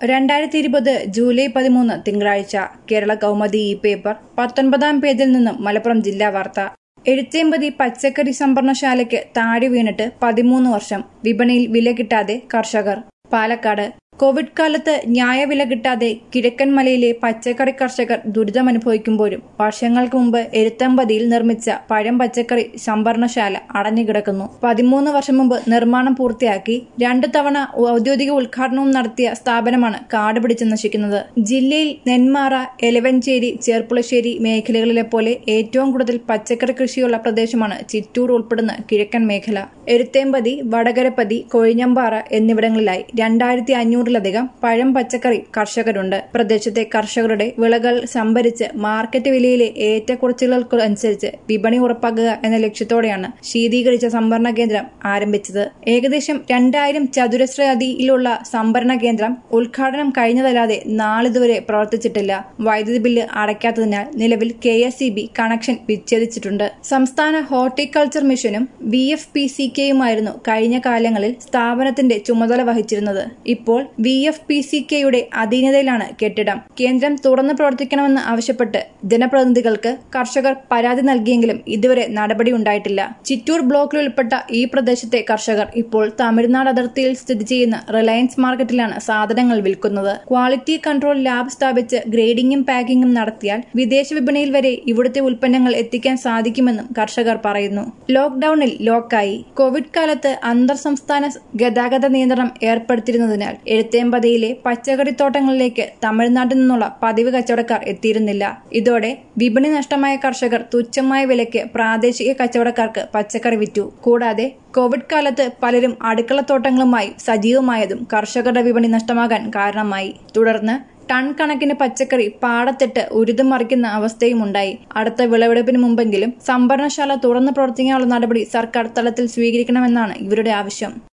രണ്ടായിരത്തി ഇരുപത് ജൂലൈ പതിമൂന്ന് തിങ്കളാഴ്ച കേരള കൗമുദി ഈ പേപ്പർ പത്തൊൻപതാം പേജിൽ നിന്നും മലപ്പുറം ജില്ലാ വാർത്ത എഴുത്തേമ്പതി പച്ചക്കറി സംഭരണശാലയ്ക്ക് താഴെ വീണിട്ട് പതിമൂന്ന് വർഷം വിപണിയിൽ വില കിട്ടാതെ കർഷകർ പാലക്കാട് കോവിഡ് കാലത്ത് ന്യായവില കിട്ടാതെ കിഴക്കൻ മലയിലെ പച്ചക്കറി കർഷകർ ദുരിതമനുഭവിക്കുമ്പോഴും വർഷങ്ങൾക്ക് മുമ്പ് എഴുത്തമ്പതിയിൽ നിർമ്മിച്ച പഴം പച്ചക്കറി സംഭരണശാല അടഞ്ഞുകിടക്കുന്നു പതിമൂന്ന് വർഷം മുമ്പ് നിർമ്മാണം പൂർത്തിയാക്കി രണ്ടു തവണ ഔദ്യോഗിക ഉദ്ഘാടനവും നടത്തിയ സ്ഥാപനമാണ് കാട് പിടിച്ച് നശിക്കുന്നത് ജില്ലയിൽ നെന്മാറ എലവഞ്ചേരി ചേർപ്പുളശ്ശേരി മേഖലകളിലെ പോലെ ഏറ്റവും കൂടുതൽ പച്ചക്കറി കൃഷിയുള്ള പ്രദേശമാണ് ചിറ്റൂർ ഉൾപ്പെടുന്ന കിഴക്കൻ മേഖല എരുത്തേമ്പതി വടകരപ്പതി കൊഴിഞ്ഞമ്പാറ എന്നിവിടങ്ങളിലായി രണ്ടായിരത്തി അഞ്ഞൂറിലധികം പഴം പച്ചക്കറി കർഷകരുണ്ട് പ്രദേശത്തെ കർഷകരുടെ വിളകൾ സംഭരിച്ച് മാർക്കറ്റ് വിലയിലെ ഏറ്റക്കുറച്ചിലുകൾക്കനുസരിച്ച് വിപണി ഉറപ്പാക്കുക എന്ന ലക്ഷ്യത്തോടെയാണ് ശീതീകരിച്ച സംഭരണ കേന്ദ്രം ആരംഭിച്ചത് ഏകദേശം രണ്ടായിരം ചതുരശ്ര അടിയിലുള്ള സംഭരണ കേന്ദ്രം ഉദ്ഘാടനം കഴിഞ്ഞതല്ലാതെ നാളിതുവരെ പ്രവർത്തിച്ചിട്ടില്ല വൈദ്യുതി ബില്ല് അടയ്ക്കാത്തതിനാൽ നിലവിൽ K S E B connection വിച്ഛേദിച്ചിട്ടുണ്ട് സംസ്ഥാന ഹോർട്ടിക്കൾച്ചർ മിഷനും ബി എഫ് പി സി കെയുമായിരുന്നു കഴിഞ്ഞ കാലങ്ങളിൽ സ്ഥാപനത്തിന്റെ ചുമതല വഹിച്ചിരുന്നത് ഇപ്പോൾ വി എഫ് പി സി കെയുടെ അധീനതയിലാണ് കെട്ടിടം കേന്ദ്രം തുറന്നു പ്രവർത്തിക്കണമെന്ന് ആവശ്യപ്പെട്ട് ജനപ്രതിനിധികൾക്ക് കർഷകർ പരാതി നൽകിയെങ്കിലും ഇതുവരെ നടപടി ഉണ്ടായിട്ടില്ല ചിറ്റൂർ ബ്ലോക്കിൽ ഉൾപ്പെട്ട ഈ പ്രദേശത്തെ കർഷകർ ഇപ്പോൾ തമിഴ്നാട് അതിർത്തിയിൽ സ്ഥിതി ചെയ്യുന്ന റിലയൻസ് മാർക്കറ്റിലാണ് സാധനങ്ങൾ വിൽക്കുന്നത് ക്വാളിറ്റി കൺട്രോൾ ലാബ് സ്ഥാപിച്ച് ഗ്രേഡിംഗും പാക്കിംഗും നടത്തിയാൽ വിദേശ വിപണിയിൽ വരെ ഇവിടുത്തെ ഉൽപ്പന്നങ്ങൾ എത്തിക്കാൻ സാധിക്കുമെന്നും കർഷകർ പറയുന്നു ലോക്ഡൌണിൽ ലോക്കായി കോവിഡ് കാലത്ത് അന്തർ സംസ്ഥാന ഗതാഗത നിയന്ത്രണം ഏർപ്പെടുത്തിയിരുന്നതിനാൽ എഴുത്തേമ്പതിയിലെ പച്ചക്കറിത്തോട്ടങ്ങളിലേക്ക് തമിഴ്നാട്ടിൽ നിന്നുള്ള പതിവ് കച്ചവടക്കാർ എത്തിയിരുന്നില്ല ഇതോടെ വിപണി നഷ്ടമായ കർഷകർ തുച്ഛമായ വിലയ്ക്ക് പ്രാദേശിക കച്ചവടക്കാർക്ക് പച്ചക്കറി വിറ്റു കൂടാതെ കോവിഡ് കാലത്ത് പലരും അടുക്കളത്തോട്ടങ്ങളുമായി സജീവമായതും കർഷകരുടെ വിപണി നഷ്ടമാകാൻ കാരണമായി തുടർന്ന് ടൺ കണക്കിന് പച്ചക്കറി പാടത്തിട്ട് ഉരുതും മറിക്കുന്ന അവസ്ഥയും ഉണ്ടായി അടുത്ത വിളവെടുപ്പിന് മുമ്പെങ്കിലും സംഭരണശാല തുറന്നു പ്രവർത്തിക്കാനുള്ള നടപടി സർക്കാർ തലത്തിൽ സ്വീകരിക്കണമെന്നാണ് ഇവരുടെ ആവശ്യം